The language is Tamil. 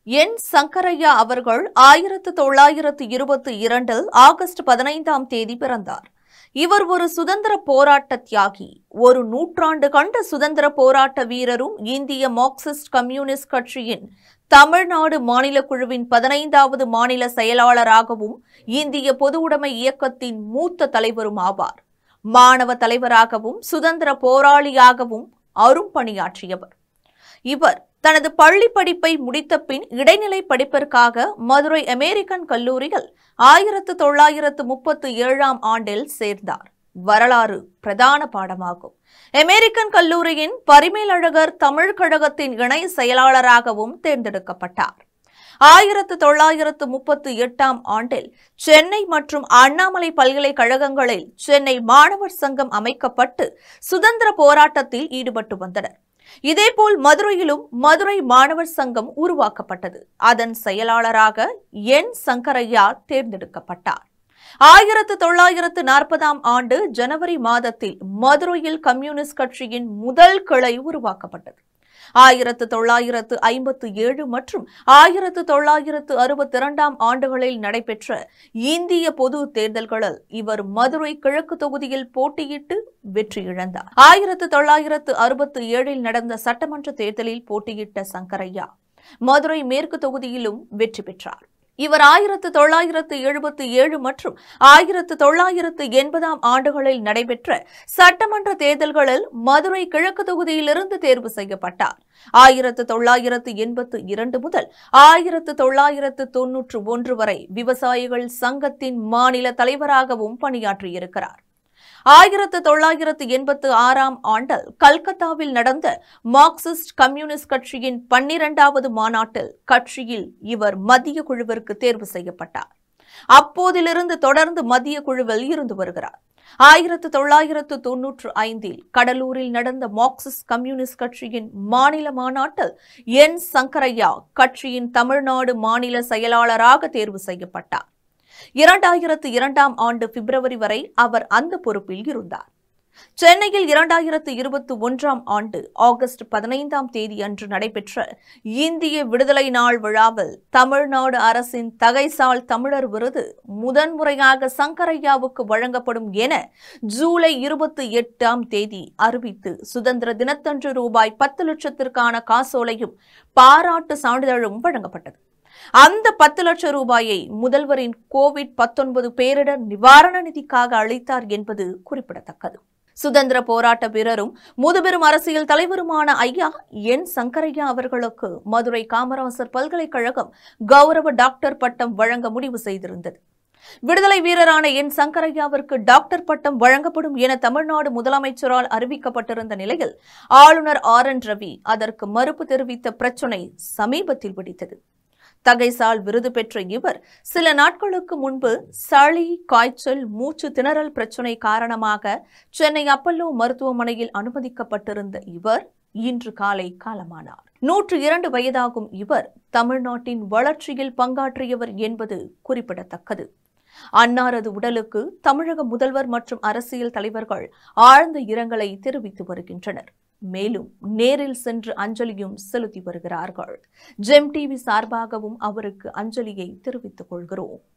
என் சங்கரையா அவர்கள் ஆயிரத்து தொள்ளாயிரத்து இருபத்தி இரண்டில் ஆகஸ்ட் பதினைந்தாம் தேதி பிறந்தார் இவர் ஒரு சுதந்திர போராட்ட தியாகி ஒரு நூற்றாண்டு கண்ட சுதந்திர போராட்ட வீரரும் இந்திய மார்க்சிஸ்ட் கம்யூனிஸ்ட் கட்சியின் தமிழ்நாடு மாநில குழுவின் பதினைந்தாவது மாநில செயலாளராகவும் இந்திய பொதுவுடைமை இயக்கத்தின் மூத்த தலைவரும் ஆவார் மாணவ தலைவராகவும் சுதந்திர போராளியாகவும் அரும்பணியாற்றியவர் இவர் தனது பள்ளி படிப்பை முடித்த பின் இடைநிலை படிப்பிற்காக மதுரை அமெரிக்கன் கல்லூரியில் ஆயிரத்து தொள்ளாயிரத்து முப்பத்து ஏழாம் ஆண்டில் சேர்ந்தார் வரலாறு பிரதான பாடமாகும் அமெரிக்கன் கல்லூரியின் பரிமேலழகர் தமிழ் கழகத்தின் இணை செயலாளராகவும் தேர்ந்தெடுக்கப்பட்டார் ஆயிரத்து தொள்ளாயிரத்து முப்பத்து எட்டாம் ஆண்டில் சென்னை மற்றும் அண்ணாமலை பல்கலைக்கழகங்களில் சென்னை மாணவர் சங்கம் அமைக்கப்பட்டு சுதந்திர போராட்டத்தில் ஈடுபட்டு வந்தனர் இதேபோல் மதுரையிலும் மதுரை மாணவர் சங்கம் உருவாக்கப்பட்டது அதன் செயலாளராக என் சங்கரையா தேர்ந்தெடுக்கப்பட்டார் ஆயிரத்து தொள்ளாயிரத்து நாற்பதாம் ஆண்டு ஜனவரி மாதத்தில் மதுரையில் கம்யூனிஸ்ட் கட்சியின் முதல் கிளை உருவாக்கப்பட்டது ஆயிரத்து தொள்ளாயிரத்து ஐம்பத்து ஏழு மற்றும் ஆயிரத்து தொள்ளாயிரத்து அறுபத்தி இரண்டாம் ஆண்டுகளில் நடைபெற்ற இந்திய பொது தேர்தல்களில் இவர் மதுரை கிழக்கு தொகுதியில் போட்டியிட்டு வெற்றி இழந்தார் ஆயிரத்து தொள்ளாயிரத்து அறுபத்தி ஏழில் நடந்த சட்டமன்ற தேர்தலில் போட்டியிட்ட சங்கரையா மதுரை மேற்கு தொகுதியிலும் வெற்றி பெற்றார் இவர் ஆயிரத்து தொள்ளாயிரத்து எழுபத்தி ஏழு மற்றும் ஆயிரத்து தொள்ளாயிரத்து எண்பதாம் ஆண்டுகளில் நடைபெற்ற சட்டமன்ற தேர்தல்களில் மதுரை கிழக்கு தொகுதியிலிருந்து தேர்வு செய்யப்பட்டார் ஆயிரத்து தொள்ளாயிரத்து எண்பத்து இரண்டு முதல் ஆயிரத்து தொள்ளாயிரத்து தொன்னூற்று ஒன்று வரை விவசாயிகள் சங்கத்தின் மாநில தலைவராகவும் பணியாற்றியிருக்கிறார் ஆயிரத்து தொள்ளாயிரத்து எண்பத்து ஆறாம் ஆண்டில் கல்கத்தாவில் நடந்த மார்க்சிஸ்ட் கம்யூனிஸ்ட் கட்சியின் பன்னிரண்டாவது மாநாட்டில் கட்சியில் இவர் மத்திய குழுவிற்கு தேர்வு செய்யப்பட்டார் அப்போதிலிருந்து தொடர்ந்து மத்திய குழுவில் இருந்து வருகிறார் ஆயிரத்து தொள்ளாயிரத்து தொன்னூற்று ஐந்தில் கடலூரில் நடந்த மார்க்சிஸ்ட் கம்யூனிஸ்ட் கட்சியின் மாநில மாநாட்டில் என் சங்கரையா கட்சியின் தமிழ்நாடு மாநில செயலாளராக தேர்வு செய்யப்பட்டார் இரண்டாயிரத்து இரண்டாம் ஆண்டு பிப்ரவரி வரை அவர் அந்த பொறுப்பில் இருந்தார் சென்னையில் இரண்டாயிரத்து இருபத்தி ஒன்றாம் ஆண்டு ஆகஸ்ட் பதினைந்தாம் தேதி அன்று நடைபெற்ற இந்திய விடுதலை நாள் விழாவில் தமிழ்நாடு அரசின் தகைசால் தமிழர் விருது முதன்முறையாக சங்கரையாவுக்கு வழங்கப்படும் என ஜூலை இருபத்தி எட்டாம் தேதி அறிவித்து சுதந்திர தினத்தன்று ரூபாய் பத்து லட்சத்திற்கான காசோலையும் பாராட்டு சான்றிதழும் வழங்கப்பட்டது அந்த பத்து லட்சம் ரூபாயை முதல்வரின் கோவிட் பத்தொன்பது பேரிடர் நிவாரண நிதிக்காக அளித்தார் என்பது குறிப்பிடத்தக்கது சுதந்திர போராட்ட வீரரும் முதுபெரும் அரசியல் தலைவருமான ஐயா என் சங்கரையா அவர்களுக்கு மதுரை காமராசர் பல்கலைக்கழகம் கௌரவ டாக்டர் பட்டம் வழங்க முடிவு செய்திருந்தது விடுதலை வீரரான என் சங்கரையாவிற்கு டாக்டர் பட்டம் வழங்கப்படும் என தமிழ்நாடு முதலமைச்சரால் அறிவிக்கப்பட்டிருந்த நிலையில் ஆளுநர் ஆர் என் ரவி அதற்கு மறுப்பு தெரிவித்த பிரச்சினை சமீபத்தில் வெடித்தது தகைசால் விருது பெற்ற இவர் சில நாட்களுக்கு முன்பு சளி காய்ச்சல் மூச்சு திணறல் பிரச்சினை காரணமாக சென்னை அப்பல்லோ மருத்துவமனையில் அனுமதிக்கப்பட்டிருந்த இவர் இன்று காலை காலமானார் நூற்று இரண்டு வயதாகும் இவர் தமிழ்நாட்டின் வளர்ச்சியில் பங்காற்றியவர் என்பது குறிப்பிடத்தக்கது அன்னாரது உடலுக்கு தமிழக முதல்வர் மற்றும் அரசியல் தலைவர்கள் ஆழ்ந்த இரங்கலை தெரிவித்து வருகின்றனர் மேலும் நேரில் சென்று அஞ்சலியும் செலுத்தி வருகிறார்கள் ஜெம் டிவி சார்பாகவும் அவருக்கு அஞ்சலியை தெரிவித்துக் கொள்கிறோம்